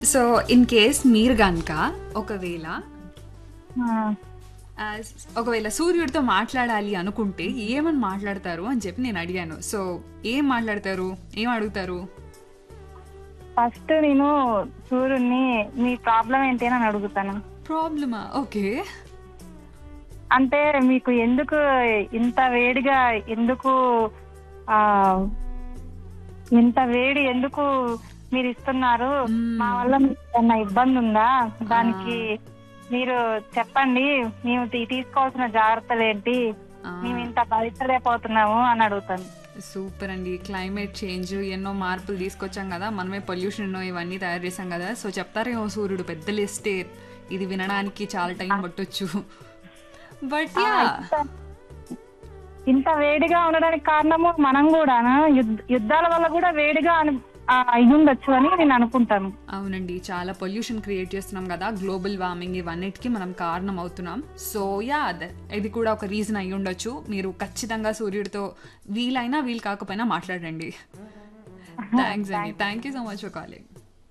So in case మీరు కనుక ఒకవేళ ఆ, ఆ, ఒకవేళ సూర్యుడితో మాట్లాడాలి అనుకుంటే ఏమని మాట్లాడతారు అని చెప్పి నేను అడిగాను సో ఏం మాట్లాడతారు ఏం అడుగుతారు ఫస్ట్ నేను సూర్యుడిని మీ ప్రాబ్లం ఏంటి అని అడుగుతాను ప్రాబ్లమా ఓకే అంటే మీకు ఎందుకు ఇంత వేడిగా ఎందుకు ఆ ఇంత వేడి ఎందుకు మీరు ఇస్తున్నారు మ్మ్. మా వల్ల మీకు ఏమన్నా ఇబ్బంది ఉందా దానికి మీరు చెప్పండి మేము తీ- తీసుకోవాల్సిన జాగ్రత్తలు ఏంటి ఆ. మేము ఇంత భరించలేకపోతున్నాము అని అడుగుతాను సూపర్ అండి క్లైమేట్ చేంజ్ ఎన్నో మార్పులు తీసుకొచ్చాం కదా మనమే పొల్యూషన్ ఇవన్నీ తయారు చేసాం కదా సో చెప్తారేమో సూర్యుడు పెద్ద లిస్టే ఇది వినడానికి చాలా టైం పట్టొచ్చు బట్ యా ఇంత వేడిగా ఉండడానికి కారణము మనం కూడా యుద్ధాల వల్ల కూడా వేడిగా అని ఆ, అయి ఉండొచ్చు అని నేను అనుకుంటాను అవునండి చాలా పొల్యూషన్ క్రియేట్ చేస్తున్నాం కదా గ్లోబల్ వార్మింగ్ ఇవన్నిటికీ మనం కారణం అవుతున్నాం సో యా ఇది కూడా ఒక రీజన్ అయి ఉండొచ్చు మీరు ఖచ్చితంగా సూర్యుడితో వీలైనా వీలు కాకపోయినా మాట్లాడండి థ్యాంక్స్ అండి thank you so much for calling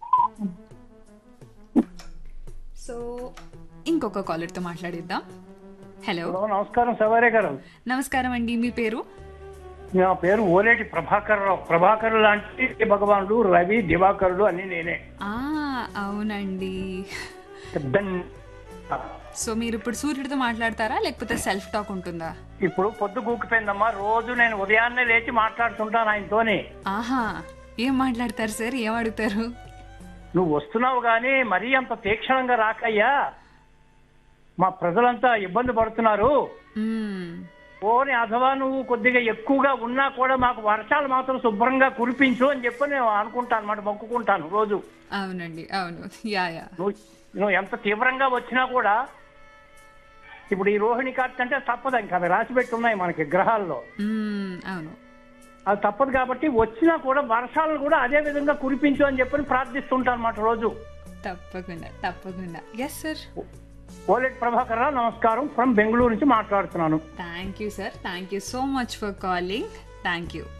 so ఇంకొక కాలర్తో మాట్లాడిద్దాం హలో హలో నమస్కారం సవారే గారు నమస్కారం అండి మీ పేరు నా పేరు ఓలేటి ప్రభాకర్ రావు ప్రభాకర్ లాంటి భగవానుడు రవి దివాకరుడు అన్ని నేనే ఆ అవునండి పెద్ద సో మీరు ఇప్పుడు సూర్యుడితో మాట్లాడతారా లేకపోతే సెల్ఫ్ టాక్ ఉంటుందా ఇప్పుడు పొద్దు గూకిపోయిందమ్మా రోజు నేను ఉదయాన్నే లేచి మాట్లాడుతుంటాను ఆయనతోని ఆహా ఏం మాట్లాడతారు సార్ ఏం అడుగుతారు నువ్వు వస్తున్నావు కానీ మరీ అంత తీక్షణంగా రాకయ్యా మా ప్రజలంతా ఇబ్బంది పడుతున్నారు మ్మ్. ఓని అథవా నువ్వు కొద్దిగా ఎక్కువగా ఉన్నా కూడా మాకు వర్షాలు మాత్రం శుభ్రంగా కురిపించు అని చెప్పి నేను అనుకుంటాను అనమాట మొక్కుకుంటాను రోజు అవునండి అవును యా యా నువ్వు నువ్వు ఎంత తీవ్రంగా వచ్చినా కూడా ఇప్పుడు ఈ రోహిణి కార్తె అంటే తప్పదు ఇంకా అవి రాసి పెట్టి ఉన్నాయి మనకి గ్రహాల్లో మ్మ్, అవును అది తప్పదు కాబట్టి వచ్చినా కూడా వర్షాలను కూడా అదే విధంగా కురిపించు అని చెప్పి ప్రార్థిస్తుంటాను అనమాట రోజు తప్పకుండా తప్పకుండా ఎస్ సార్ ఓలెట్ ప్రభాకర్ రావు నమస్కారం ఫ్రమ్ బెంగళూరు నుంచి మాట్లాడుతున్నాను thank you sir thank you so much for calling thank you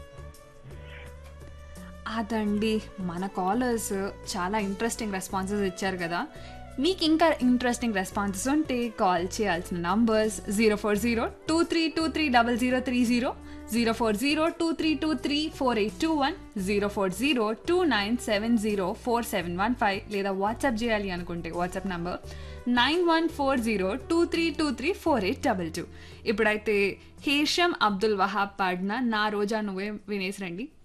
అదండి మన కాలర్స్ చాలా ఇంట్రెస్టింగ్ రెస్పాన్సెస్ ఇచ్చారు కదా మీకు ఇంకా ఇంట్రెస్టింగ్ రెస్పాన్సెస్ ఉంటే కాల్ చేయాల్సిన numbers zero four zero two three two three double zero three zero zero four zero two three two three four eight two one zero four zero two nine seven zero four seven one five లేదా WhatsApp చేయాలి అనుకుంటే WhatsApp number nine one four zero two three two three four eight double two ఇప్పుడైతే హేషం అబ్దుల్ వహాబ్ పాడిన నా రోజా నువ్వే వినేసి రండి